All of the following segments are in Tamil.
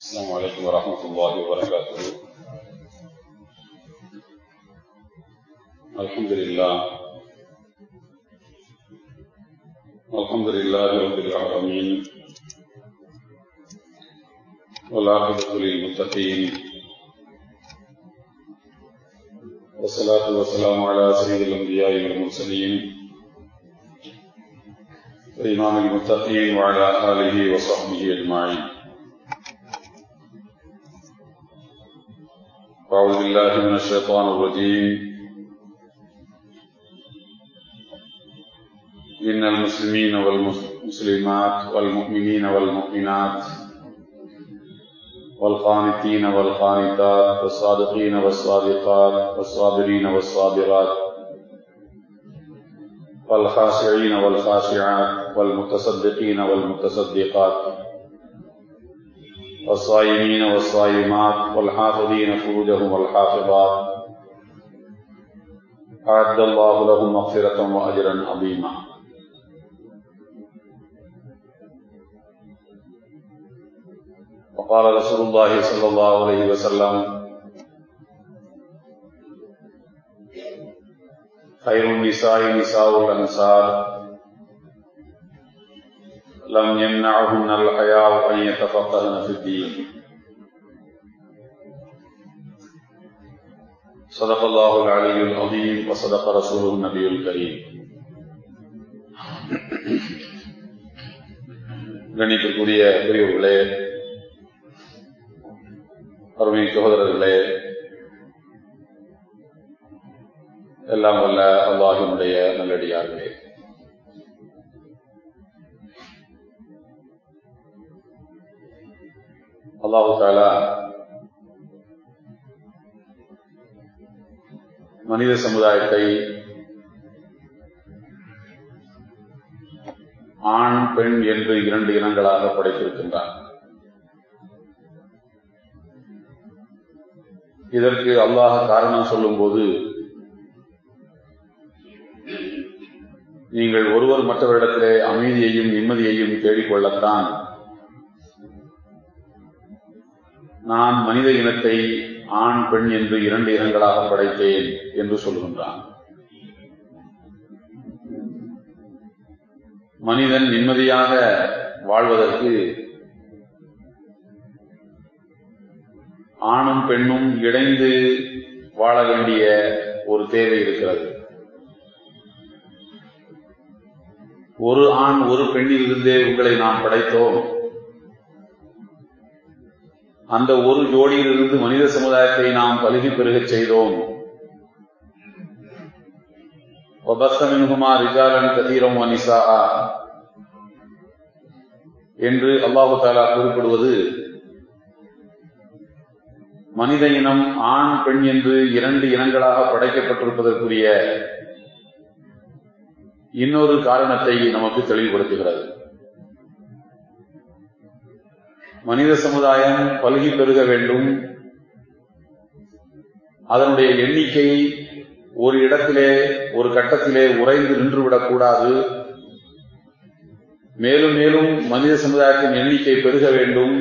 السلام عليكم ورحمة الله وبركاته الحمد لله الحمد لله رب العالمين والعاقبة للمتقين والصلاة والسلام على سيد الأنبياء والمرسلين وإمام المتقين وعلى آله وصحبه أجمعين أعوذ بالله من الشيطان الرجيم إن المسلمين والمسلمات والمؤمنين والمؤمنات والقانتين والقانتات والصادقين والصادقات والصابرين والصابرات والخاشعين والخاشعات والمتصدقين والمتصدقات والصائمين والصائمات والحافظين فروجهم والحافظات أعد الله لهم مغفرة وأجرا عظيما وقال رسول الله صلى الله عليه وسلم خير النساء نساء الأنصار لم يمنعهن الحياء أن يتفقهن في الدين صدق الله العلي العظيم وصدق رسوله النبي الكريم கணிக்கக்கூடிய பெரியவர்களே அருமை சகோதரர்களே எல்லாம் வல்ல அல்லாஹினுடைய நல்லடியார்களே அல்லாஹு தாலா மனித சமுதாயத்தை ஆண் பெண் என்று இரண்டு இனங்களாக படைத்திருக்கின்றார் இதற்கு அல்லாஹ் காரணம் சொல்லும்போது நீங்கள் ஒருவர் மற்றவரிடத்திலே அமைதியையும் நிம்மதியையும் தேடிக்கொள்ளத்தான் நான் மனித இனத்தை ஆண் பெண் என்று இரண்டு இனங்களாக படைத்தேன் என்று சொல்கின்றான் மனிதன் நிம்மதியாக வாழ்வதற்கு ஆணும் பெண்ணும் இணைந்து வாழ வேண்டிய ஒரு தேவை இருக்கிறது ஒரு ஆண் ஒரு பெண்ணில் இருந்தே உங்களை நாம் படைத்தோம் அந்த ஒரு ஜோடியிலிருந்து மனித சமுதாயத்தை நாம் பழுகி பெருகச் செய்தோம் கதீரம் என்று அல்லாஹு தாலா குறிப்பிடுவது மனித இனம் ஆண் பெண் என்று இரண்டு இனங்களாக படைக்கப்பட்டிருப்பதற்குரிய இன்னொரு காரணத்தை நமக்கு தெளிவுபடுத்துகிறது மனித சமுதாயம் பல்கி பெருக வேண்டும் அதனுடைய எண்ணிக்கை ஒரு இடத்திலே ஒரு கட்டத்திலே உறைந்து நின்றுவிடக்கூடாது மேலும் மேலும் மனித சமுதாயத்தின் எண்ணிக்கை பெருக வேண்டும்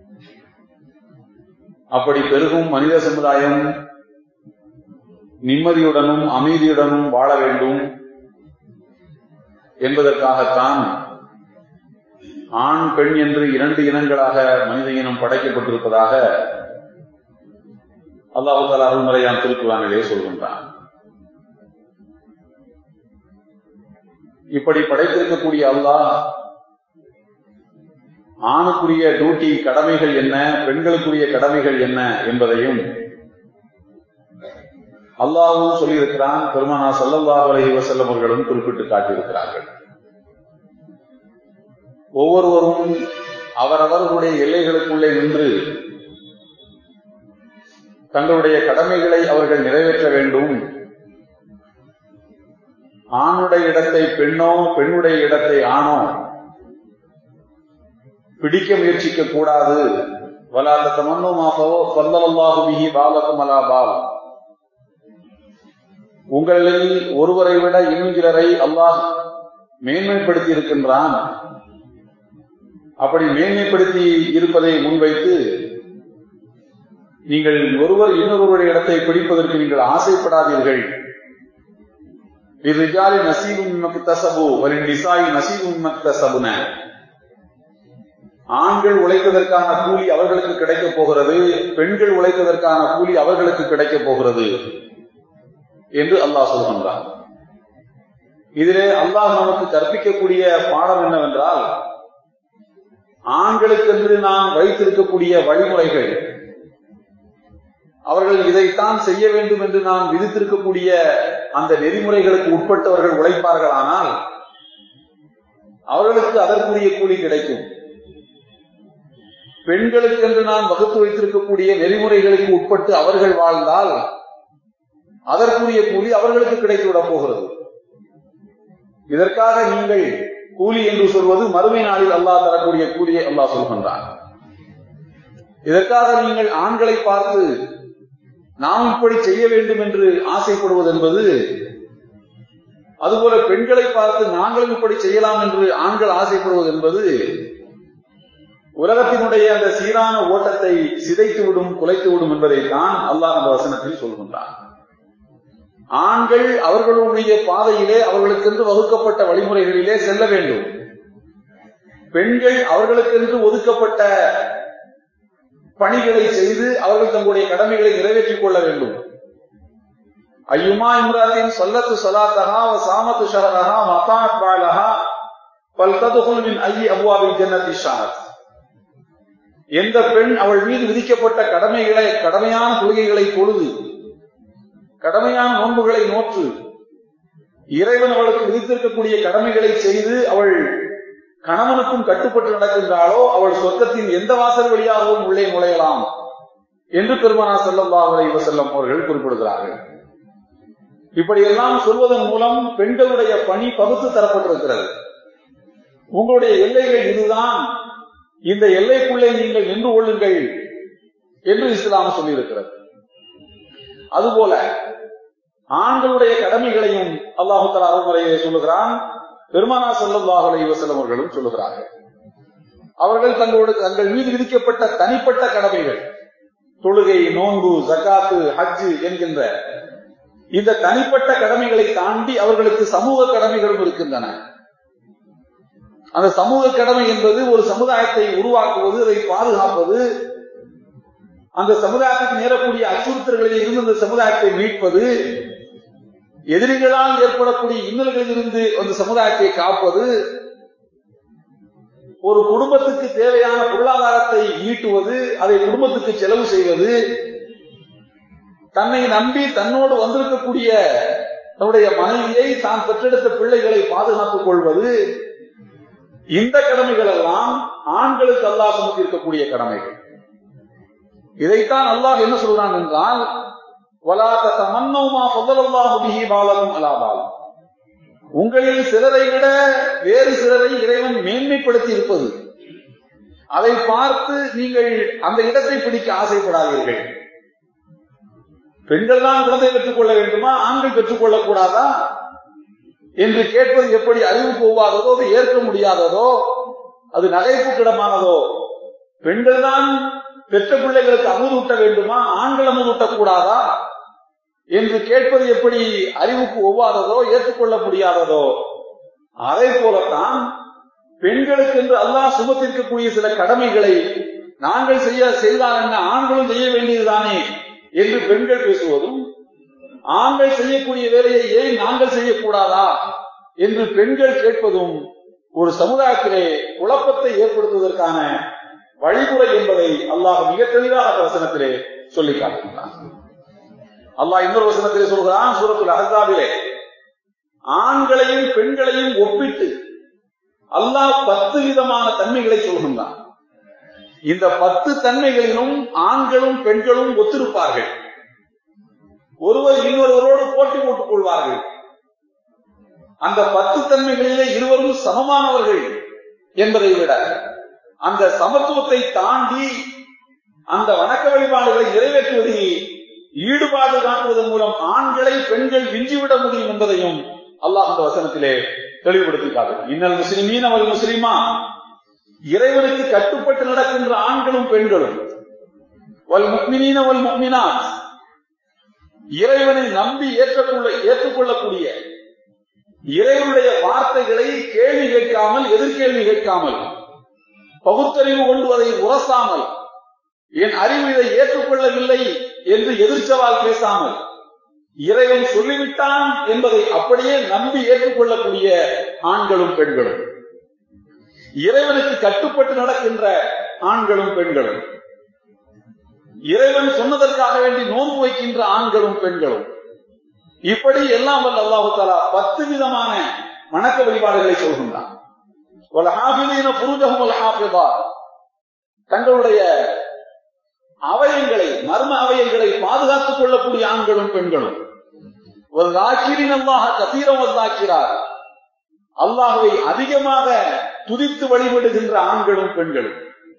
அப்படி பெருகும் மனித சமுதாயம் நிம்மதியுடனும் அமைதியுடனும் வாழ வேண்டும் என்பதற்காகத்தான் ஆண் பெண் என்று இரண்டு இனங்களாக மனித இனம் படைக்கப்பட்டிருப்பதாக அல்லாஹு தாலா அருள்முறையான் திருக்குறானிலே சொல்கின்றான் இப்படி படைத்திருக்கக்கூடிய அல்லாஹ் ஆணுக்குரிய டியூட்டி கடமைகள் என்ன பெண்களுக்குரிய கடமைகள் என்ன என்பதையும் அல்லாவும் சொல்லியிருக்கிறான் பெருமானா சல்லல்லாஹ் அலஹி வசல்லம் அவர்களும் குறிப்பிட்டு காட்டியிருக்கிறார்கள் ஒவ்வொருவரும் அவரவர்களுடைய எல்லைகளுக்குள்ளே நின்று தங்களுடைய கடமைகளை அவர்கள் நிறைவேற்ற வேண்டும் ஆணுடைய இடத்தை பெண்ணோ பெண்ணுடைய இடத்தை ஆணோ பிடிக்க முயற்சிக்க கூடாது வலாத்த தமன்னுமாகவோ சொல்லவல்லாகுமிகி பாலகம் அலாபால் உங்களில் ஒருவரை விட இன்னும் சிலரை அல்லாஹ் மேன்மைப்படுத்தி இருக்கின்றான் அப்படி மேன்மைப்படுத்தி இருப்பதை முன்வைத்து நீங்கள் ஒருவர் இன்னொருவருடைய இடத்தை பிடிப்பதற்கு நீங்கள் ஆசைப்படாதீர்கள் இவ்விஜாலி நசீபும் மக்தசபு வலின் நிசாயி நசீபும் மக்தசபுன ஆண்கள் உழைப்பதற்கான கூலி அவர்களுக்கு கிடைக்கப் போகிறது பெண்கள் உழைப்பதற்கான கூலி அவர்களுக்கு கிடைக்கப் போகிறது என்று அல்லாஹ் சொல்கின்றார் இதிலே அல்லாஹ் நமக்கு கற்பிக்கக்கூடிய பாடம் என்னவென்றால் ஆண்களுக்கென்று நாம் வைத்திருக்கக்கூடிய வழிமுறைகள் அவர்கள் இதைத்தான் செய்ய வேண்டும் என்று நாம் விதித்திருக்கக்கூடிய அந்த நெறிமுறைகளுக்கு உட்பட்டவர்கள் உழைப்பார்களானால் அவர்களுக்கு அதற்குரிய கூலி கிடைக்கும் பெண்களுக்கென்று நாம் வகுத்து வைத்திருக்கக்கூடிய நெறிமுறைகளுக்கு உட்பட்டு அவர்கள் வாழ்ந்தால் அதற்குரிய கூலி அவர்களுக்கு கிடைத்துவிடப் போகிறது இதற்காக நீங்கள் கூலி என்று சொல்வது மறுமை நாளில் அல்லாஹ் தரக்கூடிய கூலியை அல்லாஹ் சொல்கின்றான் இதற்காக நீங்கள் ஆண்களை பார்த்து நாம் இப்படி செய்ய வேண்டும் என்று ஆசைப்படுவது என்பது அதுபோல பெண்களை பார்த்து நாங்களும் இப்படி செய்யலாம் என்று ஆண்கள் ஆசைப்படுவது என்பது உலகத்தினுடைய அந்த சீரான ஓட்டத்தை சிதைத்துவிடும் குலைத்துவிடும் என்பதைத்தான் அல்லாஹ் அந்த வசனத்தில் சொல்கின்றான் ஆண்கள் அவர்களுடைய பாதையிலே அவர்களுக்கென்று வகுக்கப்பட்ட வழிமுறைகளிலே செல்ல வேண்டும் பெண்கள் அவர்களுக்கென்று ஒதுக்கப்பட்ட பணிகளை செய்து அவர்கள் தங்களுடைய கடமைகளை நிறைவேற்றிக் கொள்ள வேண்டும் ஐயுமா இம்ராத்தின் சொல்லத்து சொலாத்தகா சாமத்து ஷஹரஹா மதாத் பாலஹா பல்ததுகுல் மின் ஐ அபுவாபின் ஜன்னதி ஷாரத் எந்த பெண் அவள் மீது விதிக்கப்பட்ட கடமைகளை கடமையான கொள்கைகளை பொழுது கடமையான நோன்புகளை நோற்று இறைவன் அவளுக்கு விதித்திருக்கக்கூடிய கடமைகளை செய்து அவள் கணவனுக்கும் கட்டுப்பட்டு நடக்கின்றாளோ அவள் சொர்க்கத்தின் எந்த வாசல் வழியாகவும் உள்ளே நுழையலாம் என்று பெருமனா செல்லல்லாஹுலை செல்லம் அவர்கள் குறிப்பிடுகிறார்கள் இப்படியெல்லாம் சொல்வதன் மூலம் பெண்களுடைய பணி பகுத்து தரப்பட்டிருக்கிறது உங்களுடைய எல்லைகள் இதுதான் இந்த எல்லைக்குள்ளே நீங்கள் நின்று கொள்ளுங்கள் என்று இஸ்லாம் சொல்லியிருக்கிறது அதுபோல ஆண்களுடைய கடமைகளையும் அல்லாஹு தலா அருமுறையை சொல்லுகிறான் பெருமானா செல்லல்லாஹ் அலைவசலம் அவர்களும் சொல்லுகிறார்கள் அவர்கள் தங்களோடு தங்கள் மீது விதிக்கப்பட்ட தனிப்பட்ட கடமைகள் தொழுகை நோன்பு ஜக்காத்து ஹஜ்ஜு என்கின்ற இந்த தனிப்பட்ட கடமைகளை தாண்டி அவர்களுக்கு சமூக கடமைகளும் இருக்கின்றன அந்த சமூக கடமை என்பது ஒரு சமுதாயத்தை உருவாக்குவது அதை பாதுகாப்பது அந்த சமுதாயத்துக்கு நேரக்கூடிய அச்சுறுத்தல்களில் இருந்து அந்த சமுதாயத்தை மீட்பது எதிரிகளால் ஏற்படக்கூடிய இன்னல்களில் இருந்து அந்த சமுதாயத்தை காப்பது ஒரு குடும்பத்துக்கு தேவையான பொருளாதாரத்தை ஈட்டுவது அதை குடும்பத்துக்கு செலவு செய்வது தன்னை நம்பி தன்னோடு வந்திருக்கக்கூடிய தன்னுடைய மனைவியை தான் பெற்றெடுத்த பிள்ளைகளை பாதுகாத்துக் கொள்வது இந்த கடமைகள் எல்லாம் ஆண்களுக்கு அல்லாஹ் சுமத்தி இருக்கக்கூடிய கடமைகள் இதைத்தான் அல்லாஹ் என்ன சொல்றான் என்றால் உங்களில் சிலரை விட வேறு சிலரை இறைவன் மேன்மைப்படுத்தி இருப்பது அதை பார்த்து நீங்கள் அந்த இடத்தை பிடிக்க ஆசைப்படாதீர்கள் பெண்கள் தான் குழந்தை பெற்றுக் கொள்ள வேண்டுமா ஆண்கள் பெற்றுக் கொள்ளக்கூடாதா என்று கேட்பது எப்படி அறிவு போவாததோ அது ஏற்க முடியாததோ அது நகைப்புக்கிடமானதோ பெண்கள் தான் பெற்ற பிள்ளைகளுக்கு அமுதூட்ட வேண்டுமா ஆண்கள் அமுதூட்டக்கூடாதா என்று கேட்பது எப்படி அறிவுக்கு ஒவ்வாததோ ஏற்றுக்கொள்ள முடியாததோ அதை போலத்தான் பெண்களுக்கு என்று அல்லாஹ் சுமத்திருக்கக்கூடிய சில கடமைகளை நாங்கள் செய்ய செய்தால் என்ன ஆண்களும் செய்ய வேண்டியதுதானே என்று பெண்கள் பேசுவதும் ஆண்கள் செய்யக்கூடிய வேலையை ஏன் நாங்கள் செய்யக்கூடாதா என்று பெண்கள் கேட்பதும் ஒரு சமுதாயத்திலே குழப்பத்தை ஏற்படுத்துவதற்கான வழிமுறை என்பதை அல்லாஹ் மிக தெளிவாக வசனத்திலே சொல்லி காட்டுகின்றான் அல்லாஹ் இன்னொரு வசனத்திலே சொல்கிறான் சூரத்துல் அஹாபிலே ஆண்களையும் பெண்களையும் ஒப்பிட்டு அல்லாஹ் பத்து விதமான தன்மைகளை சொல்கின்றான் இந்த பத்து தன்மைகளிலும் ஆண்களும் பெண்களும் ஒத்திருப்பார்கள் ஒருவர் இன்னொருவரோடு போட்டி போட்டுக் கொள்வார்கள் அந்த பத்து தன்மைகளிலே இருவரும் சமமானவர்கள் என்பதை விட அந்த சமத்துவத்தை தாண்டி அந்த வணக்க வழிபாடுகளை நிறைவேற்றுவதில் ஈடுபாடு காட்டுவதன் மூலம் ஆண்களை பெண்கள் விஞ்சிவிட முடியும் என்பதையும் அல்லாஹ் அந்த வசனத்திலே தெளிவுபடுத்தி காட்டும் இன்னல் முஸ்லிமீன் அவள் முஸ்லிமா இறைவனுக்கு கட்டுப்பட்டு நடக்கின்ற ஆண்களும் பெண்களும் வல் முக்மினீன வல் முக்மினாத் இறைவனை நம்பி ஏற்றுக்கொள்ள ஏற்றுக்கொள்ளக்கூடிய இறைவனுடைய வார்த்தைகளை கேள்வி கேட்காமல் எதிர்கேள்வி கேட்காமல் பகுத்தறிவு கொண்டு அதை உரசாமல் என் அறிவு இதை ஏற்றுக்கொள்ளவில்லை என்று எதிர்ச்சவால் பேசாமல் இறைவன் சொல்லிவிட்டான் என்பதை அப்படியே நம்பி ஏற்றுக்கொள்ளக்கூடிய ஆண்களும் பெண்களும் இறைவனுக்கு கட்டுப்பட்டு நடக்கின்ற ஆண்களும் பெண்களும் இறைவன் சொன்னதற்காக வேண்டி நோன்பு வைக்கின்ற ஆண்களும் பெண்களும் இப்படி எல்லாம் வல்ல அல்லாஹு தாலா பத்து விதமான வணக்க வழிபாடுகளை சொல்கின்றான் தங்களுடைய அவயங்களை மர்ம அவயங்களை பாதுகாத்துக் கொள்ளக்கூடிய ஆண்களும் பெண்களும் ஒரு ராக்கிரின் அல்லாஹ் கசீரம் வந்தாக்கிறார் அல்லாஹுவை அதிகமாக துதித்து வழிபடுகின்ற ஆண்களும் பெண்களும்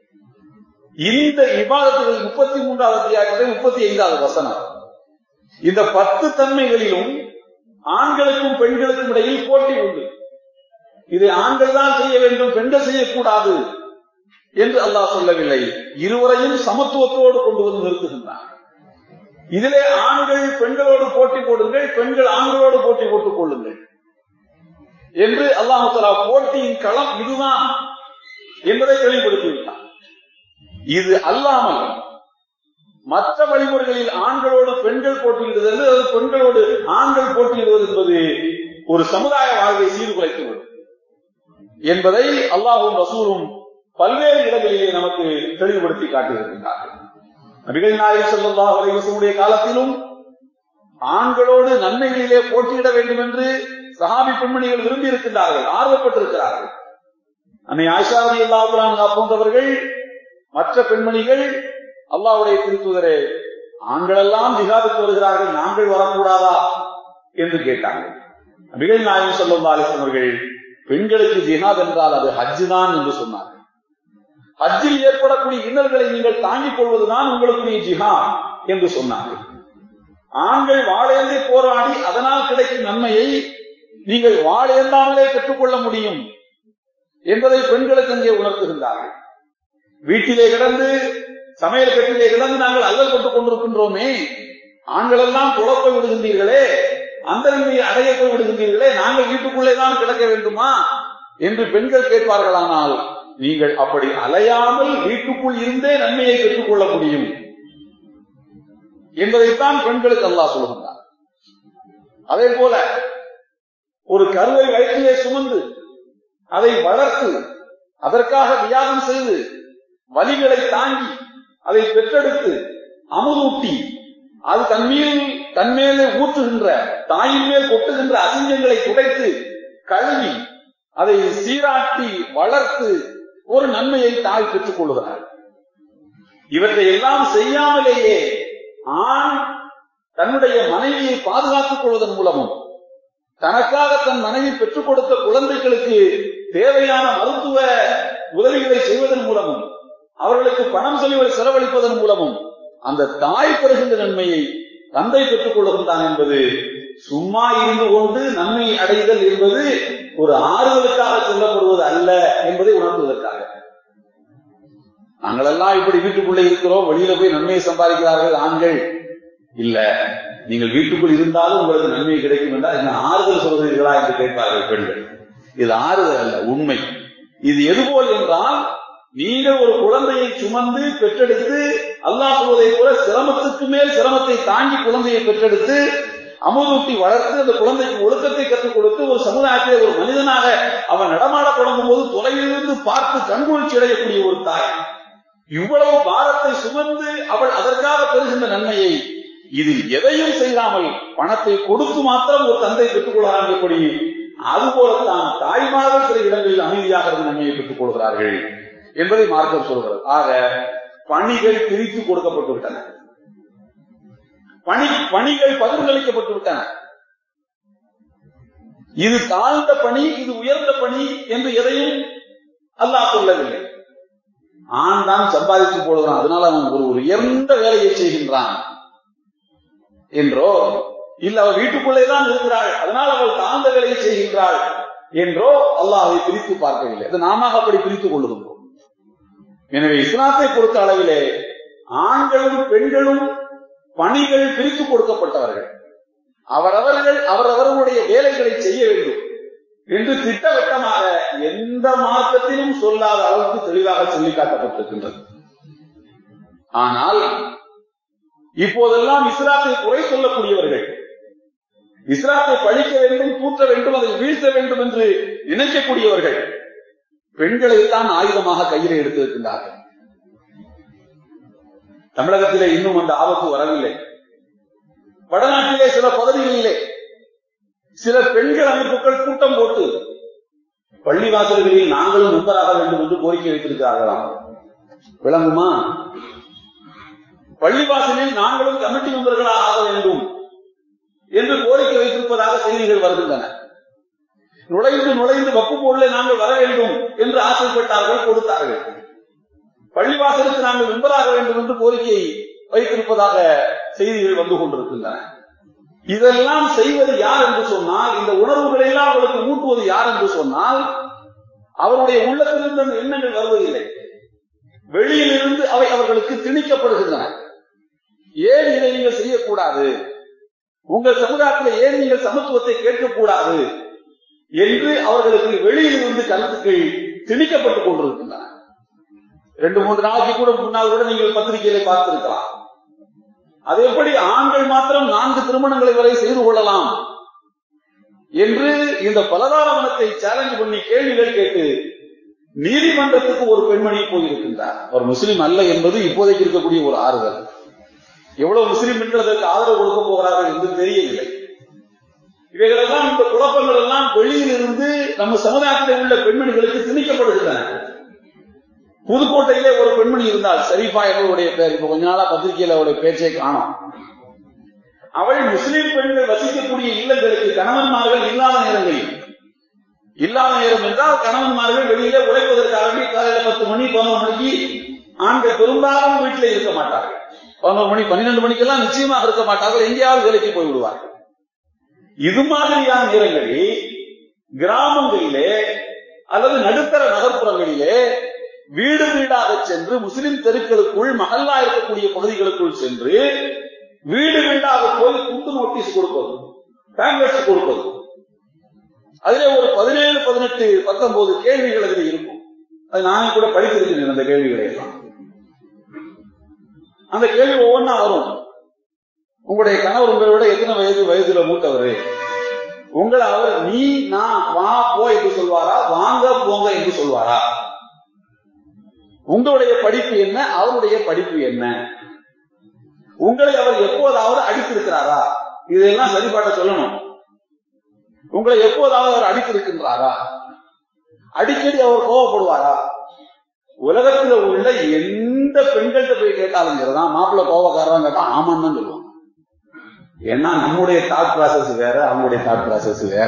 இந்த விவாதத்துகள் முப்பத்தி மூன்றாவது அத்தியாயத்தில் முப்பத்தி ஐந்தாவது வசனம் இந்த பத்து தன்மைகளிலும் ஆண்களுக்கும் பெண்களுக்கும் இடையில் போட்டி உண்டு இதை ஆண்கள் தான் செய்ய வேண்டும் பெண்கள் செய்யக்கூடாது என்று அல்லாஹ் சொல்லவில்லை இருவரையும் சமத்துவத்தோடு கொண்டு வந்து நிறுத்துகின்றார் இதிலே ஆண்கள் பெண்களோடு போட்டி போடுங்கள் பெண்கள் ஆண்களோடு போட்டி போட்டுக் கொள்ளுங்கள் என்று அல்லாஹு தலா போட்டியின் களம் இதுதான் என்பதை தெளிவுபடுத்திவிட்டார் இது அல்லாமல் மற்ற வழிமுறைகளில் ஆண்களோடு பெண்கள் போட்டியிடுவது அது பெண்களோடு ஆண்கள் போட்டியிடுவது என்பது ஒரு சமுதாய வாழ்வை சீர்குலைத்துவிடும் என்பதை அல்லாஹும் ரசூலும் பல்வேறு இடங்களிலே நமக்கு தெளிவுபடுத்தி காட்டியிருக்கின்றார்கள் நபிகள் நாயகம் செல்லல்லாஹ் அலைவசமுடைய காலத்திலும் ஆண்களோடு நன்மைகளிலே போட்டியிட வேண்டும் என்று சஹாபி பெண்மணிகள் விரும்பி இருக்கின்றார்கள் ஆர்வப்பட்டிருக்கிறார்கள் அன்னை ஆயிஷாதி அல்லாஹ் போன்றவர்கள் மற்ற பெண்மணிகள் அல்லாவுடைய திருத்துதரே ஆண்களெல்லாம் ஜிகாதுக்கு வருகிறார்கள் நாங்கள் வரக்கூடாதா என்று கேட்டார்கள் நபிகள் நாயகம் சொல்லும் அவர்கள் பெண்களுக்கு ஜிஹாத் என்றால் அது ஹஜ்ஜு தான் என்று சொன்னார்கள் ஹஜ்ஜில் ஏற்படக்கூடிய இன்னல்களை நீங்கள் தாங்கிக் கொள்வதுதான் உங்களுக்குரிய ஜிஹாத் என்று சொன்னார்கள் ஆண்கள் வாழேந்தி போராடி அதனால் கிடைக்கும் நன்மையை நீங்கள் வாழேந்தாமலே பெற்றுக்கொள்ள முடியும் என்பதை பெண்களுக்கு அங்கே உணர்த்துகின்றார்கள் வீட்டிலே கிடந்து சமையல் கட்டிலே கிடந்து நாங்கள் அல்லல் கொண்டு கொண்டிருக்கின்றோமே ஆண்கள் எல்லாம் குழப்ப விடுகின்றீர்களே அந்த நன்மையை அடைய போய் விடுகின்றீர்களே நாங்கள் வீட்டுக்குள்ளே தான் கிடக்க வேண்டுமா என்று பெண்கள் கேட்பார்களானால் நீங்கள் அப்படி அலையாமல் வீட்டுக்குள் இருந்தே நன்மையை பெற்றுக் கொள்ள முடியும் என்பதைத்தான் பெண்களுக்கு அல்லாஹ் சொல்கின்றார் அதே போல ஒரு கருவை வயிற்றிலே சுமந்து அதை வளர்த்து அதற்காக தியாகம் செய்து வலிகளை தாங்கி அதை பெற்றெடுத்து அமுதூட்டி அது தன்மீது தன்மேலே ஊற்றுகின்ற தாயின் மேல் கொட்டுகின்ற அசிங்கங்களை துடைத்து கழுவி அதை சீராட்டி வளர்த்து ஒரு நன்மையை தாய் பெற்றுக் கொள்கிறார் இவற்றை எல்லாம் செய்யாமலேயே ஆண் தன்னுடைய மனைவியை பாதுகாத்துக் கொள்வதன் மூலமும் தனக்காக தன் மனைவி பெற்றுக் கொடுத்த குழந்தைகளுக்கு தேவையான மருத்துவ உதவிகளை செய்வதன் மூலமும் அவர்களுக்கு பணம் செலவு செலவழிப்பதன் மூலமும் அந்த தாய் பெறுகின்ற நன்மையை தந்தை பெற்றுக் கொள்கின்றான் என்பது சும்மா இருந்து கொண்டு நன்மை அடைதல் என்பது ஒரு ஆறுதலுக்காக சொல்லப்படுவது அல்ல என்பதை உணர்த்துவதற்காக நாங்களெல்லாம் இப்படி வீட்டுக்குள்ளே இருக்கிறோம் வெளியில போய் நன்மையை சம்பாதிக்கிறார்கள் ஆண்கள் இல்ல நீங்கள் வீட்டுக்குள் இருந்தாலும் உங்களுக்கு நன்மை கிடைக்கும் என்றால் என்ன ஆறுதல் சொல்கிறீர்களா என்று கேட்பார்கள் பெண்கள் இது ஆறுதல் அல்ல உண்மை இது எதுபோல் என்றால் நீங்கள் ஒரு குழந்தையை சுமந்து பெற்றெடுத்து அல்லாஹ் சொல்வதை போல சிரமத்துக்கு மேல் சிரமத்தை தாங்கி குழந்தையை பெற்றெடுத்து அமுதூட்டி வளர்த்து அந்த குழந்தைக்கு ஒழுக்கத்தை கற்றுக் கொடுத்து ஒரு சமுதாயத்திலே ஒரு மனிதனாக அவன் நடமாட தொடங்கும் போது தொலைவிலிருந்து பார்த்து கண்குளிர்ச்சி அடையக்கூடிய ஒரு தாய் இவ்வளவு பாரத்தை சுமந்து அவள் அதற்காக பெறுகின்ற நன்மையை இதில் எதையும் செய்யாமல் பணத்தை கொடுத்து மாத்திரம் ஒரு தந்தை பெற்றுக் கொள்ளலாம் எப்படி அதுபோலத்தான் தாய்மார்கள் சில இடங்களில் அமைதியாக இருந்து நன்மையை பெற்றுக் கொள்கிறார்கள் என்பதை மார்க்கம் சொல்கிறது ஆக பணிகள் பிரித்து கொடுக்கப்பட்டு விட்டன பணி பணிகள் பகிர்ந்தளிக்கப்பட்டு விட்டன இது தாழ்ந்த பணி இது உயர்ந்த பணி என்று எதையும் அல்லாஹ் சொல்லவில்லை ஆண் தான் சம்பாதித்து போடுகிறான் அதனால அவன் ஒரு உயர்ந்த வேலையை செய்கின்றான் என்றோ இல்ல அவள் வீட்டுக்குள்ளே தான் இருக்கிறாள் அதனால் அவள் தாழ்ந்த வேலையை செய்கின்றாள் என்றோ அல்லாஹ் அதை பிரித்து பார்க்கவில்லை அது நாம அப்படி பிரித்துக் கொள்ளுகின்றோம் எனவே இஸ்லாத்தை பொறுத்த அளவிலே ஆண்களும் பெண்களும் பணிகள் பிரித்து கொடுக்கப்பட்டவர்கள் அவரவர்கள் அவரவர்களுடைய வேலைகளை செய்ய வேண்டும் என்று திட்டவட்டமாக எந்த மார்க்கத்திலும் சொல்லாத அளவுக்கு தெளிவாக சொல்லி காட்டப்பட்டிருக்கின்றது ஆனால் இப்போதெல்லாம் இஸ்லாத்தை குறை சொல்லக்கூடியவர்கள் இஸ்லாத்தை பழிக்க வேண்டும் தூற்ற வேண்டும் அதை வீழ்த்த வேண்டும் என்று நினைக்கக்கூடியவர்கள் பெண்களைத்தான் ஆயுதமாக கையில் எடுத்திருக்கின்றார்கள் தமிழகத்திலே இன்னும் அந்த ஆபத்து வரவில்லை வடநாட்டிலே சில பகுதிகளிலே சில பெண்கள் அமைப்புகள் கூட்டம் போட்டு பள்ளிவாசல்களில் நாங்களும் மெம்பராக வேண்டும் என்று கோரிக்கை வைத்திருக்கிறார்களாம் விளங்குமா பள்ளிவாசலில் நாங்களும் கமிட்டி மெம்பர்களாக ஆக வேண்டும் என்று கோரிக்கை வைத்திருப்பதாக செய்திகள் வருகின்றன நுழைந்து நுழைந்து வப்பு போல நாங்கள் வர வேண்டும் என்று ஆசைப்பட்டார்கள் கொடுத்தார்கள் பள்ளிவாசலுக்கு நாங்கள் மெம்பராக வேண்டும் என்று கோரிக்கை வைத்திருப்பதாக செய்திகள் வந்து கொண்டிருக்கின்றன இதெல்லாம் செய்வது யார் என்று சொன்னால் இந்த உணர்வுகளை எல்லாம் அவர்களுக்கு ஊட்டுவது யார் என்று சொன்னால் அவருடைய உள்ளத்திலிருந்து அந்த எண்ணங்கள் வருவதில்லை வெளியிலிருந்து அவை அவர்களுக்கு திணிக்கப்படுகின்றன ஏன் இதை நீங்கள் செய்யக்கூடாது உங்கள் சமுதாயத்தில் ஏன் நீங்கள் சமத்துவத்தை கேட்கக்கூடாது என்று அவர்களுக்கு வெளியிலிருந்து கருத்துக்கள் திணிக்கப்பட்டுக் கொண்டிருக்கின்றன ரெண்டு மூன்று நாளைக்கு கூட முன்னால் கூட நீங்கள் பத்திரிகையில பார்த்திருக்கலாம் அது எப்படி ஆண்கள் மாத்திரம் நான்கு திருமணங்களை வரை செய்து கொள்ளலாம் என்று இந்த பலதாரமனத்தை சேலஞ்ச் பண்ணி கேள்விகள் கேட்டு நீதிமன்றத்துக்கு ஒரு பெண்மணி போயிருக்கின்றார் ஒரு முஸ்லீம் அல்ல என்பது இப்போதைக்கு இருக்கக்கூடிய ஒரு ஆறுதல் எவ்வளவு முஸ்லீம் பெண்கள் அதற்கு ஆதரவு கொடுக்க போகிறார்கள் என்று தெரியவில்லை இவைகளெல்லாம் இந்த குழப்பங்கள் எல்லாம் வெளியில் இருந்து நம்ம சமுதாயத்தில் உள்ள பெண்மணிகளுக்கு திணிக்கப்படுகின்றன புதுக்கோட்டையிலே ஒரு பெண்மணி இருந்தால் ஷரீஃபா என்பவருடைய பேர் இப்ப கொஞ்ச நாளா பத்திரிகையில அவருடைய பேச்சை காணும் அவள் முஸ்லிம் பெண்கள் வசிக்கக்கூடிய இல்லங்களுக்கு கணவன்மார்கள் இல்லாத நேரங்களில் இல்லாத நேரம் என்றால் கணவன்மார்கள் வெளியில உழைப்பதற்காக வேண்டி காலையில பத்து மணி பதினொரு மணிக்கு ஆண்கள் பெரும்பாலும் வீட்டில் இருக்க மாட்டார்கள் பதினோரு மணி பன்னிரண்டு மணிக்கெல்லாம் நிச்சயமாக இருக்க மாட்டார்கள் எங்கேயாவது வேலைக்கு போய் விடுவார்கள் இது மாதிரியான நேரங்களில் கிராமங்களிலே அல்லது நடுத்தர நகர்ப்புறங்களிலே வீடு வீடாக சென்று முஸ்லிம் தெருக்களுக்குள் மகல்லா இருக்கக்கூடிய பகுதிகளுக்குள் சென்று வீடு வீடாக போய் துண்டு நோட்டீஸ் கொடுப்பது பேம்லெட்ஸ் கொடுப்பது அதிலே ஒரு பதினேழு பதினெட்டு பத்தொன்பது கேள்விகள் அதில் இருக்கும் அது நானே கூட படித்திருக்கிறேன் அந்த கேள்விகளை எல்லாம் அந்த கேள்வி ஒவ்வொன்றா வரும் உங்களுடைய கணவர் உங்களை விட எத்தனை வயது வயதுல மூத்தவர் உங்களை அவர் நீ நான் வா போ என்று சொல்வாரா வாங்க போங்க என்று சொல்வாரா உங்களுடைய படிப்பு என்ன அவருடைய படிப்பு என்ன உங்களை அவர் எப்போதாவது அடித்திருக்கிறாரா இதெல்லாம் சரிபாட்ட சொல்லணும் உங்களை எப்போதாவது அவர் அடித்திருக்கின்றாரா அடிக்கடி அவர் கோவப்படுவாரா உலகத்துல உள்ள எந்த பெண்கள்கிட்ட போய் கேட்டாலும் சரிதான் மாப்பிள்ள கோவக்காரன் கேட்டா ஆமான்னு தான் சொல்லுவாங்க ஏன்னா நம்முடைய தாட் ப்ராசஸ் வேற அவங்களுடைய தாட் ப்ராசஸ் வேற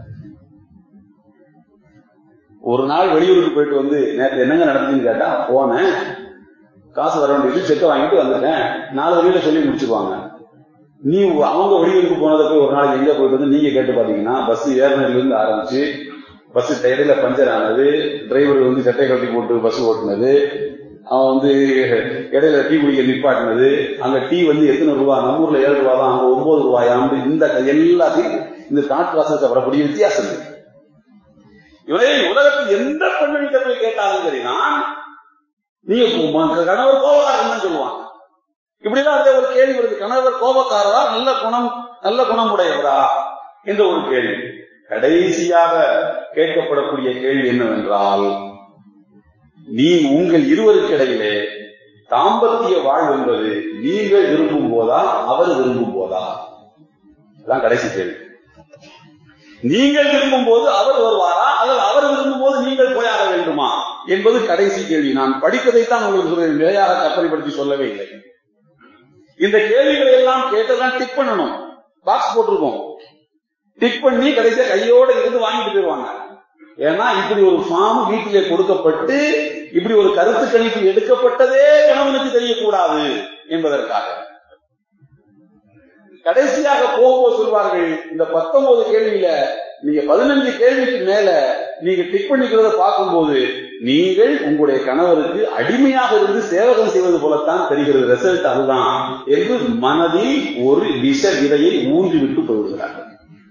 ஒரு நாள் வெளியூருக்கு போயிட்டு வந்து நேற்று என்னங்க நடந்துச்சுன்னு கேட்டா போனேன் காசு வர வேண்டியது செக்கை வாங்கிட்டு வந்துட்டேன் நாலு வழியில சொல்லி முடிச்சுக்குவாங்க நீ அவங்க வெளியூருக்கு போனதை போய் ஒரு நாளைக்கு எங்க போயிட்டு வந்து நீங்க கேட்டு பாத்தீங்கன்னா பஸ் ஏறினதுல இருந்து ஆரம்பிச்சு பஸ் டயரில் பஞ்சர் ஆனது டிரைவர் வந்து சட்டை கட்டி போட்டு பஸ் ஓட்டுனது அவன் வந்து இடையில டீ குடிக்க நிப்பாட்டினது அங்க டீ வந்து எத்தனை ரூபா நம்ம ஊர்ல ஏழு ரூபா தான் அங்க ஒன்பது ரூபாயாம் இந்த எல்லாத்தையும் இந்த தாட் ப்ராசஸ் வரக்கூடிய வித்தியாசம் இருக்கு இவரே உலகத்தில் எந்த பெண்மணிகிட்ட போய் கேட்டாலும் சரிதான் நீங்க கணவர் கோபக்காரன் சொல்லுவாங்க இப்படிதான் அந்த ஒரு கேள்வி வருது கணவர் கோபக்காரரா நல்ல குணம் நல்ல குணம் உடையவரா என்ற ஒரு கேள்வி கடைசியாக கேட்கப்படக்கூடிய கேள்வி என்னவென்றால் நீ உங்கள் இருவருக்கு இடையிலே தாம்பத்திய வாழ்வு என்பது நீங்கள் விரும்பும் போதா அவர் விரும்பும் போதா அதான் கடைசி கேள்வி நீங்கள் விரும்பும் போது அவர் வருவாரா அல்லது அவர் விரும்பும் போது நீங்கள் போயாக வேண்டுமா என்பது கடைசி கேள்வி நான் படித்ததைத்தான் உங்களுக்கு நிலையாக கற்பனைப்படுத்தி சொல்லவே இல்லை இந்த கேள்விகளை எல்லாம் கேட்டதான் டிக் பண்ணணும் பாக்ஸ் போட்டிருக்கோம் டிக் பண்ணி கடைசியா கையோட இருந்து வாங்கிட்டு போயிருவாங்க ஏன்னா இப்படி ஒரு ஃபார்ம் வீட்டிலே கொடுக்கப்பட்டு இப்படி ஒரு கருத்து கணிப்பு எடுக்கப்பட்டதே கணவனுக்கு தெரியக்கூடாது என்பதற்காக கடைசியாக போகும்போது சொல்வார்கள் இந்த பத்தொன்பது கேள்வியில நீங்க பதினஞ்சு கேள்விக்கு மேல நீங்க டிக் பண்ணிக்கிறத பார்க்கும்போது நீங்கள் உங்களுடைய கணவருக்கு அடிமையாக இருந்து சேவகம் செய்வது போலத்தான் தெரிகிறது ரிசல்ட் அதுதான் என்று மனதில் ஒரு விஷ விதையை ஊன்றிவிட்டு போய்விடுகிறார்கள்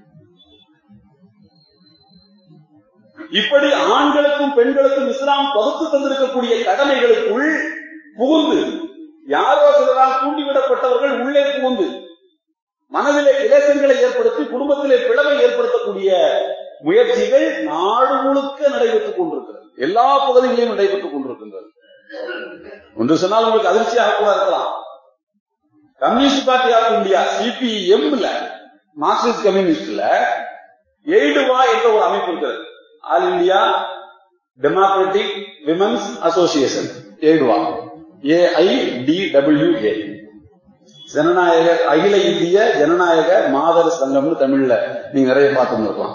இப்படி ஆண்களுக்கும் பெண்களுக்கும் இஸ்லாம் பகுத்து தந்திருக்கக்கூடிய கடமைகளுக்குள் புகுந்து யாரோ சிலரால் தூண்டிவிடப்பட்டவர்கள் உள்ளே புகுந்து மனதிலே இலக்கங்களை ஏற்படுத்தி குடும்பத்திலே பிளவை ஏற்படுத்தக்கூடிய முயற்சிகள் நாடு முழுக்க நடைபெற்றுக் கொண்டிருக்கிறது எல்லா பகுதிகளிலும் நடைபெற்றுக் கொண்டிருக்கின்றது ஒன்று சொன்னால் உங்களுக்கு அதிர்ச்சியாக கூட இருக்கலாம் கம்யூனிஸ்ட் பார்ட்டி ஆஃப் இந்தியா சிபிஎம்ல மார்க்சிஸ்ட் கம்யூனிஸ்ட்ல எய்டுவா என்ற ஒரு அமைப்பு இருக்கிறது all India democratic women's association எய்டுவா ஏஐடிடபிள்யூஏ ஜனநாயக அகில இந்திய ஜனநாயக மாதர் சங்கம்னு தமிழ்ல நீங்க நிறைய பார்த்து இருக்கலாம்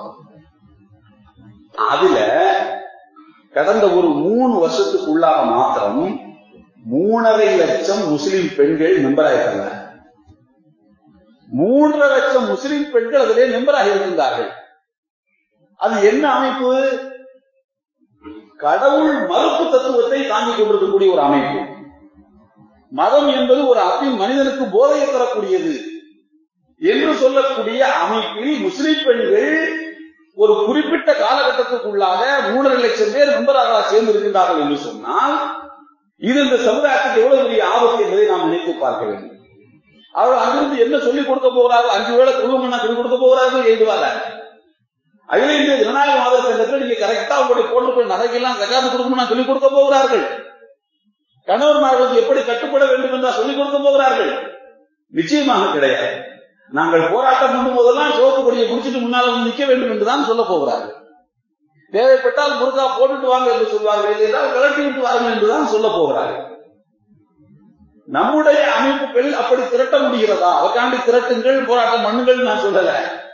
அதுல கடந்த ஒரு மூணு வருஷத்துக்கு உள்ளாக மாத்திரம் மூணரை லட்சம் முஸ்லிம் பெண்கள் மெம்பர் ஆயிருக்காங்க மூன்றரை லட்சம் முஸ்லிம் பெண்கள் அதிலே மெம்பராக இருக்கின்றார்கள் அது என்ன அமைப்பு கடவுள் மறுப்பு தத்துவத்தை தாங்கிக் கொண்டிருக்கக்கூடிய ஒரு அமைப்பு மதம் என்பது ஒரு அப்பி மனிதனுக்கு போதையை தரக்கூடியது என்று சொல்லக்கூடிய அமைப்பில் முஸ்லிம் பெண்கள் ஒரு குறிப்பிட்ட காலகட்டத்துக்குள்ளாக மூன்றரை லட்சம் பேர் மெம்பராக சேர்ந்திருக்கின்றார்கள் என்று சொன்னால் இது இந்த சமுதாயத்துக்கு எவ்வளவு பெரிய ஆபத்து என்பதை நாம் நினைத்து பார்க்க வேண்டும் அவர்கள் அங்கிருந்து என்ன சொல்லிக் கொடுக்க போகிறார்கள் அஞ்சு வேளை குழுமம் சொல்லிக் கொடுக்க போகிறார்கள் எழுதுவார்கள் அகில இந்திய ஜனநாயக மாத சங்கத்தில் நீங்க கரெக்டா உங்களுடைய போட்டுக்கொள்ள நகைக்கெல்லாம் ஜக்காத்து கொடுக்கணும் சொல்லிக் கொடுக்க போகிறார்கள் கணவன்மார்களுக்கு எப்படி கட்டுப்பட வேண்டும் என்றால் சொல்லிக் கொடுக்க போகிறார்கள் நிச்சயமாக கிடையாது நாங்கள் போராட்டம் பண்ணும் போதெல்லாம் சிவப்பு கொடியை குடிச்சிட்டு முன்னால் வந்து நிற்க வேண்டும் என்றுதான் சொல்ல போகிறார்கள் தேவைப்பட்டால் முருகா போட்டுட்டு வாங்க என்று சொல்வார்கள் ஏதாவது கலட்டி விட்டு வாருங்கள் என்றுதான் சொல்ல போகிறார்கள் நம்முடைய அமைப்புகள் அப்படி திரட்ட முடிகிறதா அதற்காண்டி திரட்டுங்கள் போராட்டம் பண்ணுங்கள் நான் சொல்லல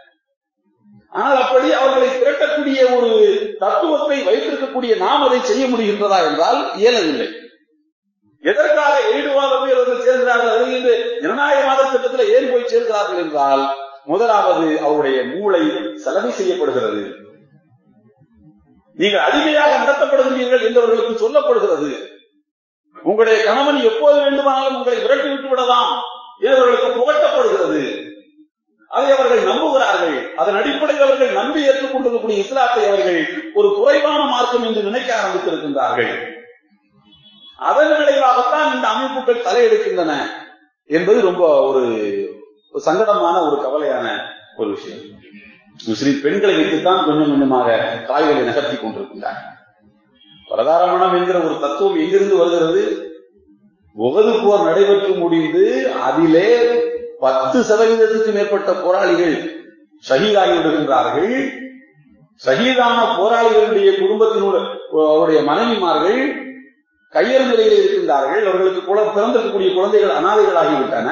ஆனால் அப்படி அவர்களை திரட்டக்கூடிய ஒரு தத்துவத்தை வைத்திருக்கக்கூடிய நாம் அதை செய்ய முடிகின்றதா என்றால் இயலவில்லை எதற்காக ஈடுவாத போய் அவர்கள் சேர்கிறார்கள் அது ஜனநாயகவாத திட்டத்தில் ஏன் போய் சேர்கிறார்கள் என்றால் முதலாவது அவருடைய மூளை செலவு செய்யப்படுகிறது நீங்கள் அடிமையாக நடத்தப்படுகிறீர்கள் என்றவர்களுக்கு சொல்லப்படுகிறது உங்களுடைய கணவன் எப்போது வேண்டுமானாலும் உங்களை விரட்டி விட்டு விடலாம் என்றவர்களுக்கு புகட்டப்படுகிறது அதை அவர்கள் நம்புகிறார்கள் அதன் அடிப்படையில் அவர்கள் நம்பி ஏற்றுக்கொண்டிருக்கக்கூடிய இஸ்லாத்தை அவர்கள் ஒரு குறைவான மார்க்கம் என்று நினைக்க ஆரம்பித்திருக்கின்றார்கள் அதன் விளைவாகத்தான் இந்த அமைப்புகள் தலையெடுக்கின்றன என்பது ரொம்ப ஒரு சங்கடமான ஒரு கவலையான ஒரு விஷயம் முஸ்லிம் பெண்களை வைத்துத்தான் கொஞ்சம் கொஞ்சமாக காய்களை நகர்த்தி கொண்டிருக்கின்றார் பிரதாரமணம் என்கிற ஒரு தத்துவம் எங்கிருந்து வருகிறது உகது போர் நடைபெற்று முடிந்து அதிலே பத்து சதவீதத்துக்கு மேற்பட்ட போராளிகள் ஷஹீதாகி விடுகின்றார்கள் ஷஹீதான போராளிகளுடைய குடும்பத்தினுடைய மனைவிமார்கள் கையறு நிலையில் இருக்கின்றார்கள் அவர்களுக்கு குல பிறந்திருக்கக்கூடிய குழந்தைகள் அனாதைகளாகிவிட்டன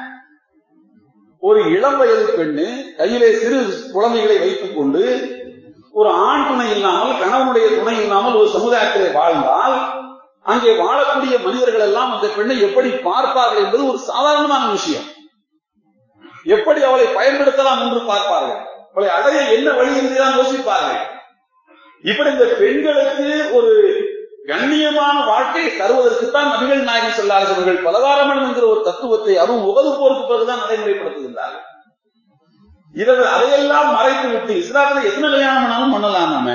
ஒரு இளம் வயது பெண்ணு கையிலே சிறு குழந்தைகளை வைத்துக் கொண்டு ஒரு ஆண் துணை இல்லாமல் கணவனுடைய துணை இல்லாமல் ஒரு சமுதாயத்திலே வாழ்ந்தால் அங்கே வாழக்கூடிய மனிதர்கள் எல்லாம் அந்த பெண்ணை எப்படி பார்ப்பார்கள் என்பது ஒரு சாதாரணமான விஷயம் எப்படி அவளை பயன்படுத்தலாம் என்று பார்ப்பார்கள் அவளை அடைய என்ன வழி என்றுதான் யோசிப்பார்கள் இப்படி இந்த பெண்களுக்கு ஒரு கண்ணியமான வாழ்க்கையை தருவதற்குத்தான் நபிகள் நாயகம் சொல்லார்கள் பலகாரமன் என்கிற ஒரு தத்துவத்தை அதுவும் உகது போருக்கு பிறகுதான் நடைமுறைப்படுத்துகின்றார்கள் இவர்கள் அதையெல்லாம் மறைத்து விட்டு இஸ்லாத்தில் எத்தனை கல்யாணம் பண்ணாலும் பண்ணலாம் நாம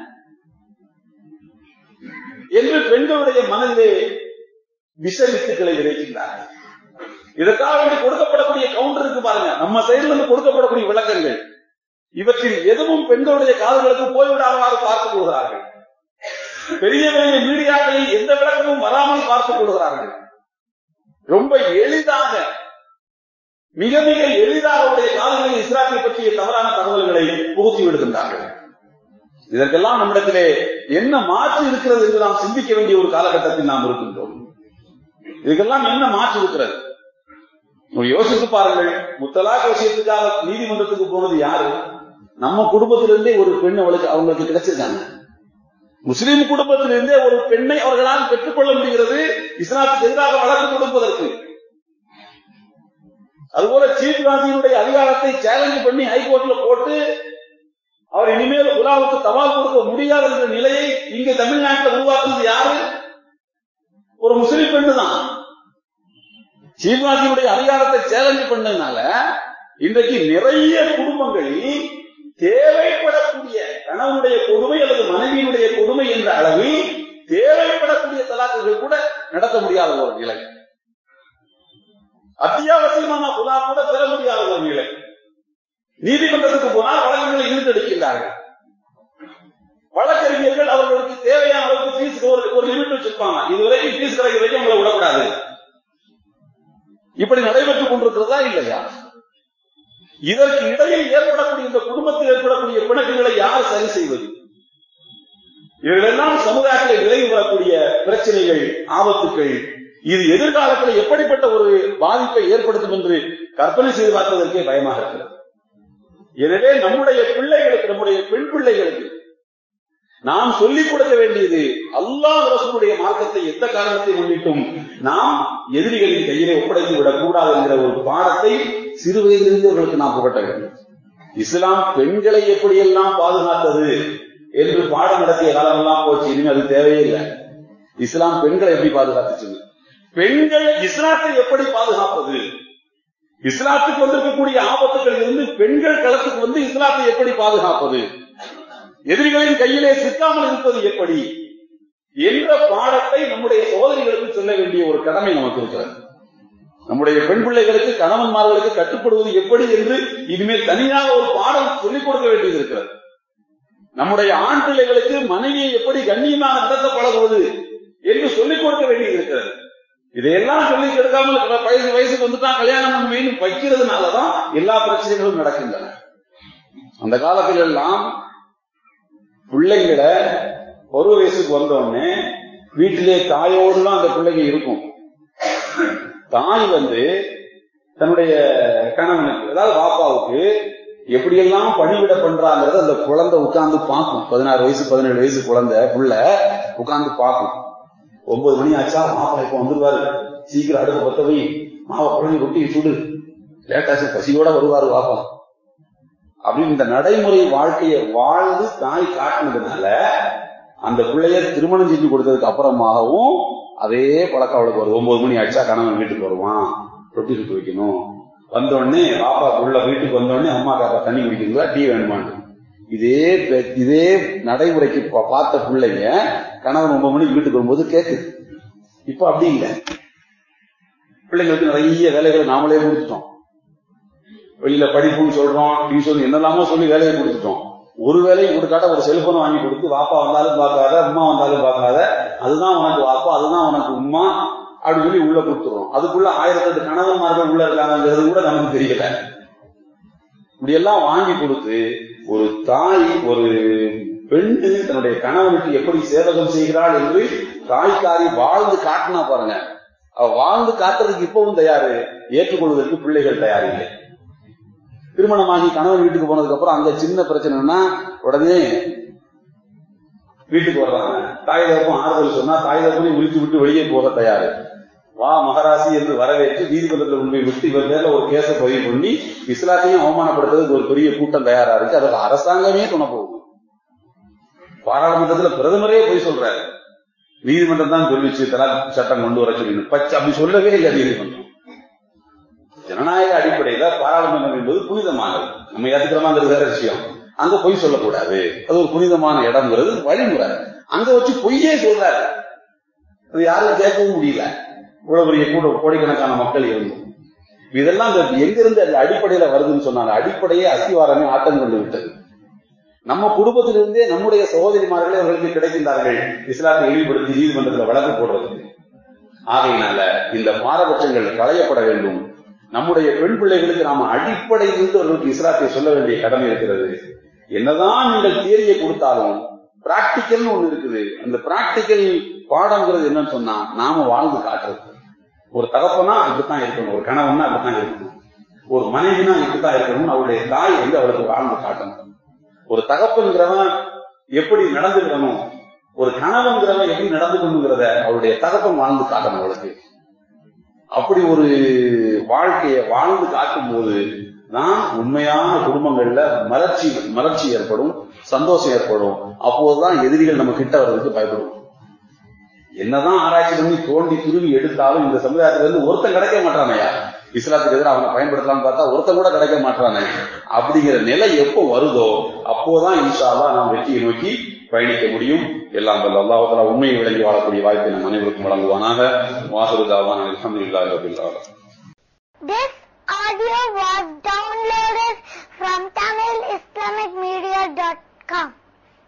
என்று பெண்களுடைய மனதிலே விஷ வித்துக்களை விதைக்கின்றார்கள் இதற்காக வேண்டி கொடுக்கப்படக்கூடிய கவுண்டர் இருக்கு பாருங்க நம்ம சைடுல இருந்து கொடுக்கப்படக்கூடிய விளக்கங்கள் இவற்றில் எதுவும் பெண்களுடைய காதுகளுக்கு போய்விடாதவாறு பார்த்துக் கொள்கிறார்கள் பெரிய பெரிய மீடியாக்களில் எந்த விளக்கமும் வராமல் பார்த்துக் கொள்கிறார்கள் ரொம்ப எளிதாக மிக மிக எளிதாக அவருடைய காலங்களில் இஸ்லாத்தை பற்றிய தவறான தகவல்களை புகுத்தி விடுகின்றார்கள் இதற்கெல்லாம் நம்மிடத்திலே என்ன மாற்று இருக்கிறது என்று நாம் சிந்திக்க வேண்டிய ஒரு காலகட்டத்தில் நாம் இருக்கின்றோம் இதுக்கெல்லாம் என்ன மாற்று இருக்கிறது யோசித்து பாருங்கள் முத்தலாக் விஷயத்துக்காக நீதிமன்றத்துக்கு போனது யாரு நம்ம குடும்பத்திலிருந்தே ஒரு பெண் அவளுக்கு அவங்களுக்கு கிடைச்சிருக்காங்க முஸ்லிம் குடும்பத்திலிருந்தே ஒரு பெண்ணை அவர்களால் பெற்றுக்கொள்ள முடிகிறது இஸ்லாத்துக்கு எதிராக வழக்கு கொடுப்பதற்கு அதுபோல சீஃப் காந்தியினுடைய அதிகாரத்தை சேலஞ்ச் பண்ணி ஹைகோர்ட்ல போட்டு அவர் இனிமேல் உலாவுக்கு தவால் கொடுக்க முடியாத என்ற நிலையை இங்க தமிழ்நாட்டில் உருவாக்குறது யாரு ஒரு முஸ்லிம் பெண்ணு தான் சீர்வாதியுடைய அதிகாரத்தை சேலஞ்சு பண்ணதுனால இன்றைக்கு நிறைய குடும்பங்களில் தேவைப்படக்கூடிய கணவனுடைய கொடுமை அல்லது மனைவியினுடைய கொடுமை என்ற அளவில் தேவைப்படக்கூடிய தலாக்குகள் கூட நடத்த முடியாத ஒரு நிலை அத்தியாவசியமான புலா கூட பெற முடியாத ஒரு நிலை நீதிமன்றத்துக்கு போனால் வழக்குகளை இழுத்தடிக்கின்றார்கள் வழக்கறிஞர்கள் அவர்களுக்கு தேவையான அளவுக்கு ஃபீஸ் ஒரு ஒரு லிமிட் வச்சிருப்பாங்க இதுவரைக்கும் ஃபீஸ் கிடைக்கிற வரைக்கும் உங்களை விடக்கூடாது இப்படி நடைபெற்றுக் கொண்டிருக்கிறதா இல்லையா இதற்கு இடையில் ஏற்படக்கூடிய இந்த குடும்பத்தில் ஏற்படக்கூடிய பிணக்குகளை யார் சரி செய்வது இவைகளெல்லாம் சமுதாயத்தில் விளைவு வரக்கூடிய பிரச்சனைகள் ஆபத்துக்கள் இது எதிர்காலத்தில் எப்படிப்பட்ட ஒரு பாதிப்பை ஏற்படுத்தும் என்று கற்பனை செய்து பார்ப்பதற்கே பயமாக இருக்கிறது எனவே நம்முடைய பிள்ளைகளுக்கு நம்முடைய பெண் பிள்ளைகளுக்கு நாம் சொல்லிக் கொடுக்க வேண்டியது அல்லாஹ் ரசூலுடைய மார்க்கத்தை எந்த காரணத்தை முன்னிட்டும் நாம் எதிரிகளின் கையிலே ஒப்படைத்து விடக் கூடாது என்கிற ஒரு பாடத்தை சிறு வயதிலிருந்து அவர்களுக்கு நாம் புகட்ட வேண்டும் இஸ்லாம் பெண்களை எப்படியெல்லாம் பாதுகாத்தது என்று பாடம் நடத்திய காலமெல்லாம் போச்சு இனிமே அது தேவையே இல்லை இஸ்லாம் பெண்களை எப்படி பாதுகாத்துச்சுங்க பெண்கள் இஸ்லாத்தை எப்படி பாதுகாப்பது இஸ்லாத்துக்கு வந்திருக்கக்கூடிய ஆபத்துக்கள் இருந்து பெண்கள் களத்துக்கு வந்து இஸ்லாத்தை எப்படி பாதுகாப்பது எதிரிகளின் கையிலே சிக்காமல் இருப்பது எப்படி என்ற பாடத்தை நம்முடைய சோதரிகளுக்கு சொல்ல வேண்டிய ஒரு கடமை நமக்கு இருக்கிறது நம்முடைய பெண் பிள்ளைகளுக்கு கணவன்மார்களுக்கு கட்டுப்படுவது எப்படி என்று இனிமேல் தனியாக ஒரு பாடம் சொல்லிக் கொடுக்க வேண்டியது இருக்கிறது நம்முடைய ஆண் பிள்ளைகளுக்கு மனைவியை எப்படி கண்ணியமாக நடத்த பழகுவது என்று சொல்லிக் கொடுக்க வேண்டியது இருக்கிறது இதையெல்லாம் சொல்லி கெடுக்காமல் வயசு வயசுக்கு வந்துட்டான் கல்யாணம் பண்ணுவேன்னு வைக்கிறதுனாலதான் எல்லா பிரச்சனைகளும் நடக்கின்றன அந்த காலத்தில் எல்லாம் பிள்ளைங்களை ஒரு வயசுக்கு வந்தோடனே வீட்டிலே தாயோடு தான் அந்த பிள்ளைங்க இருக்கும் தாய் வந்து தன்னுடைய கணவனுக்கு அதாவது பாப்பாவுக்கு எப்படியெல்லாம் பணிவிட பண்றாங்கிறத அந்த குழந்தை உட்கார்ந்து பார்க்கும் பதினாறு வயசு பதினேழு வயசு குழந்தை புள்ள உட்கார்ந்து பார்க்கும் ஒன்பது மணி ஆச்சா மாப்பா இப்ப வந்துருவாரு சீக்கிரம் அடுப்பு பத்த வை மாவை குழந்தை ரொட்டி சுடு லேட்டாச்சு பசியோட வருவாரு பாப்பா அப்படின்னு இந்த நடைமுறை வாழ்க்கையை வாழ்ந்து தாய் காட்டினதுனால அந்த பிள்ளைய திருமணம் செஞ்சு கொடுத்ததுக்கு அப்புறமாகவும் அதே பழக்கம் அவளுக்கு ஒரு ஒன்பது மணி ஆச்சா கணவன் வீட்டுக்கு வருவான் ரொட்டி சுட்டு வைக்கணும் வந்தோடனே பாப்பா உள்ள வீட்டுக்கு வந்தோடனே அம்மா காப்பா தண்ணி குடிக்கிறீங்களா டீ வேணுமான்னு இதே இதே நடைமுறைக்கு பார்த்த பிள்ளைங்க கணவன் ஒன்பது மணிக்கு வீட்டுக்கு வரும்போது கேக்குது இப்ப அப்படி இல்லை பிள்ளைங்களுக்கு நிறைய வேலைகளை நாமளே கொடுத்துட்டோம் வெளியில படிப்புன்னு சொல்றோம் டியூஷன் என்னெல்லாமோ சொல்லி வேலையை கொடுத்துட்டோம் ஒரு வேலையும் கொடுக்காட்ட ஒரு செல்போன் வாங்கி கொடுத்து வாப்பா வந்தாலும் பார்க்காத அம்மா வந்தாலும் பார்க்காத அதுதான் உனக்கு வாப்பா அதுதான் உனக்கு உம்மா அப்படின்னு சொல்லி உள்ள கொடுத்துருவோம் அதுக்குள்ள ஆயிரத்தெட்டு கணவன்மார்கள் உள்ள இருக்காங்கிறது கூட நமக்கு தெரியல இப்படி எல்லாம் வாங்கி கொடுத்து ஒரு தாய் ஒரு பெண்ணு தன்னுடைய கணவனுக்கு எப்படி சேவகம் செய்கிறாள் என்று தாய்க்காரி வாழ்ந்து காட்டினா பாருங்க அவ வாழ்ந்து காட்டுறதுக்கு இப்பவும் தயாரு ஏற்றுக்கொள்வதற்கு பிள்ளைகள் தயார் இல்லை திருமணமாகி கணவன் வீட்டுக்கு போனதுக்கு அப்புறம் அங்க சின்ன பிரச்சனைனா உடனே வீட்டுக்கு வர்றாங்க தாய் தகப்பம் ஆறுதல் சொன்னா தாய் தகப்பனையும் விழித்து விட்டு வெளியே போக தயாரு வா மகராசி என்று வரவேற்று நீதிமன்றத்தில் உண்மை விட்டு இவர் பேர்ல ஒரு கேச பதிவு பண்ணி இஸ்லாத்தையும் அவமானப்படுத்துறதுக்கு ஒரு பெரிய கூட்டம் தயாரா இருக்கு அதுக்கு அரசாங்கமே துணை போகுது பாராளுமன்றத்துல பிரதமரே போய் சொல்றாரு நீதிமன்றம் தான் சொல்லிச்சு தலாக் சட்டம் கொண்டு வர சொல்லி பச்சை அப்படி சொல்லவே இல்லை நீதிமன்றம் ஜனநாயக அடிப்படையில பாராளுமன்றம் என்பது புனிதமானது நம்ம ஏத்துக்கிறோமாங்கிறது வேற விஷயம் அங்க பொய் சொல்லக்கூடாது அது ஒரு புனிதமான இடம்ங்கிறது வழிமுறை அங்க வச்சு பொய்யே சொல்றாரு அது யாரும் கேட்கவும் முடியல இவ்வளவு பெரிய கூட கோடிக்கணக்கான மக்கள் இருந்தும் இதெல்லாம் எங்க இருந்து அந்த அடிப்படையில வருதுன்னு சொன்னாங்க அடிப்படையே அஸ்திவாரமே ஆட்டம் கொண்டு விட்டது நம்ம குடும்பத்திலிருந்தே நம்முடைய சகோதரிமார்களே அவர்களுக்கு கிடைக்கின்றார்கள் இஸ்லாத்தை இழிவுபடுத்தி நீதிமன்றத்தில் வழக்கு போடுறதுக்கு ஆகையினால இந்த பாரபட்சங்கள் களையப்பட வேண்டும் நம்முடைய பெண் பிள்ளைகளுக்கு நாம அடிப்படையிலிருந்து அவர்களுக்கு இஸ்லாத்தை சொல்ல வேண்டிய கடமை இருக்கிறது என்னதான் நீங்கள் தியரியை கொடுத்தாலும் பிராக்டிக்கல்னு ஒண்ணு இருக்குது அந்த பிராக்டிக்கல் பாடம்ங்கிறது என்னன்னு சொன்னா நாம வாழ்ந்து காட்டுறது ஒரு தகப்பனா இப்படித்தான் இருக்கணும் ஒரு கணவன்னா அப்படித்தான் இருக்கணும் ஒரு மனைவினா இப்படித்தான் இருக்கணும் அவருடைய தாய் வந்து அவளுக்கு வாழ்ந்து காட்டணும் ஒரு தகப்பன்கிறவன் எப்படி நடந்துக்கணும் ஒரு கணவன்கிறவன் எப்படி நடந்துக்கணுங்கிறத அவருடைய தகப்பன் வாழ்ந்து காட்டணும் அவளுக்கு அப்படி ஒரு வாழ்க்கையை வாழ்ந்து காட்டும் போது தான் உண்மையான குடும்பங்கள்ல மலர்ச்சி மலர்ச்சி ஏற்படும் சந்தோஷம் ஏற்படும் அப்போதுதான் எதிரிகள் நம்ம கிட்ட வர்றதுக்கு பயப்படுவோம் என்னதான் ஆராய்ச்சி பண்ணி தோண்டி துருவி எடுத்தாலும் இந்த சமுதாயத்துல இருந்து ஒருத்தன் கிடைக்க மாட்டானையா இஸ்லாத்துக்கு எதிராக அவனை பயன்படுத்தலாம்னு பார்த்தா ஒருத்தன் கூட கிடைக்க மாட்டானே அப்படிங்கிற நிலை எப்போ வருதோ அப்போதான் இன்ஷால்லா நாம் வெற்றியை நோக்கி பயணிக்க முடியும் எல்லாம் வல்ல அல்லாஹ் உண்மையை விளங்கி வாழக்கூடிய வாய்ப்பை நம் அனைவருக்கும் வழங்குவானாக வாசருதாவான அலமதுல்லாஹி ரபில் ஆலமீன் This audio was